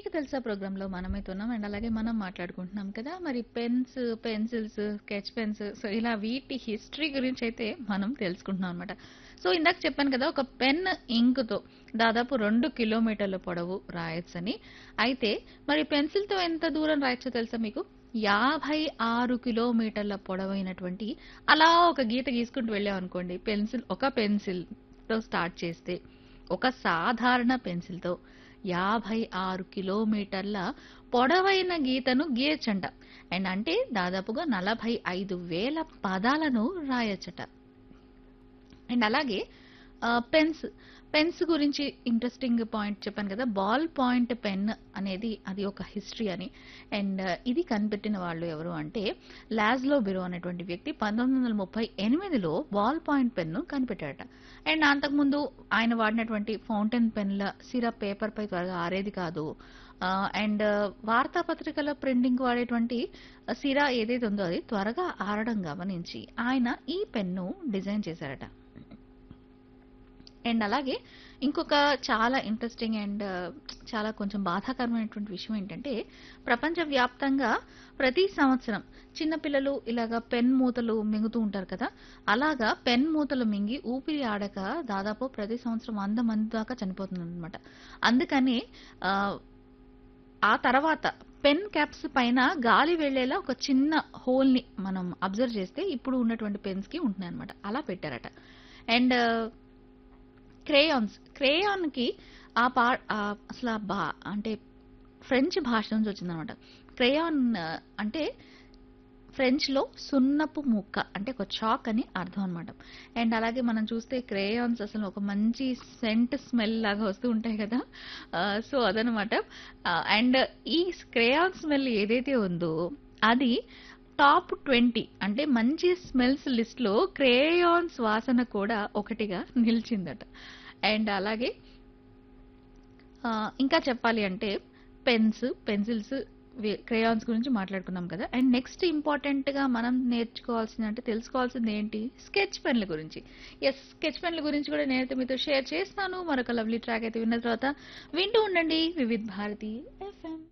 మీకు తెలుసా ప్రోగ్రాంలో మనమైతే ఉన్నాం అండ్ అలాగే మనం మాట్లాడుకుంటున్నాం కదా మరి pens pencils sketch pens so ఇలా వీటి హిస్టరీ గురించి అయితే మనం తెలుసుకుంటున్నాం అనమాట సో ఇందాక చెప్పాను కదా ఒక పెన్ ఇంకుతో దాదాపు రెండు కిలోమీటర్ల పొడవు రాయొచ్చని అయితే మరి పెన్సిల్తో ఎంత దూరం రాయొచ్చో తెలుసా మీకు యాభై ఆరు కిలోమీటర్ల పొడవైనటువంటి అలా ఒక గీత గీసుకుంటూ వెళ్ళాం అనుకోండి పెన్సిల్ ఒక పెన్సిల్తో స్టార్ట్ చేస్తే ఒక సాధారణ పెన్సిల్తో యాభై ఆరు కిలోమీటర్ల పొడవైన గీతను గీయచ్చంట అండ్ అంటే దాదాపుగా నలభై ఐదు వేల పదాలను రాయచ్చట అండ్ అలాగే పెన్స్ పెన్స్ గురించి ఇంట్రెస్టింగ్ పాయింట్ చెప్పాను కదా బాల్ పాయింట్ పెన్ అనేది అది ఒక హిస్టరీ అని అండ్ ఇది కనిపెట్టిన వాళ్ళు ఎవరు అంటే లాజ్లో బిరో అనేటువంటి వ్యక్తి పంతొమ్మిది వందల ముప్పై ఎనిమిదిలో బాల్ పాయింట్ పెన్ను కనిపెట్టాడట అండ్ అంతకుముందు ఆయన వాడినటువంటి ఫౌంటైన్ పెన్ల సిరప్ పేపర్ పై త్వరగా ఆరేది కాదు అండ్ వార్తాపత్రికల ప్రింటింగ్ వాడేటువంటి సిరా ఏదైతే ఉందో అది త్వరగా ఆరడం గమనించి ఆయన ఈ పెన్ను డిజైన్ చేశారట అండ్ అలాగే ఇంకొక చాలా ఇంట్రెస్టింగ్ అండ్ చాలా కొంచెం బాధాకరమైనటువంటి విషయం ఏంటంటే ప్రపంచవ్యాప్తంగా ప్రతి సంవత్సరం చిన్నపిల్లలు ఇలాగా పెన్ మూతలు మింగుతూ ఉంటారు కదా అలాగా పెన్ మూతలు మింగి ఊపిరి ఆడక దాదాపు ప్రతి సంవత్సరం వంద మంది దాకా చనిపోతుంది అనమాట అందుకని ఆ, ఆ తర్వాత పెన్ క్యాప్స్ పైన గాలి వెళ్లేలా ఒక చిన్న హోల్ ని మనం అబ్జర్వ్ చేస్తే ఇప్పుడు ఉన్నటువంటి పెన్స్ కి ఉంటున్నాయి అనమాట అలా పెట్టారట అండ్ క్రేయాన్స్ క్రేయాన్ కి ఆ పా ఆ అసలు ఆ బా అంటే ఫ్రెంచ్ భాష నుంచి వచ్చిందనమాట క్రేయాన్ అంటే ఫ్రెంచ్ లో సున్నపు ముక్క అంటే ఒక చాక్ అని అర్థం అనమాట అండ్ అలాగే మనం చూస్తే క్రేయాన్స్ అసలు ఒక మంచి సెంట్ స్మెల్ లాగా వస్తూ ఉంటాయి కదా సో అదనమాట అండ్ ఈ క్రేయాన్ స్మెల్ ఏదైతే ఉందో అది టాప్ ట్వంటీ అంటే మంచి స్మెల్స్ లిస్ట్ లో క్రేయాన్స్ వాసన కూడా ఒకటిగా నిలిచిందట అండ్ అలాగే ఆ, ఇంకా చెప్పాలి అంటే పెన్స్ పెన్సిల్స్ క్రేయాన్స్ గురించి మాట్లాడుకున్నాం కదా అండ్ నెక్స్ట్ ఇంపార్టెంట్ గా మనం నేర్చుకోవాల్సింది అంటే తెలుసుకోవాల్సింది ఏంటి స్కెచ్ పెన్ల గురించి ఎస్ స్కెచ్ పెన్ల గురించి కూడా నేనైతే మీతో షేర్ చేస్తాను మరొక లవ్లీ ట్రాక్ అయితే విన్న తర్వాత వింటూ ఉండండి వివిధ్ భారతి ఎఫ్ఎం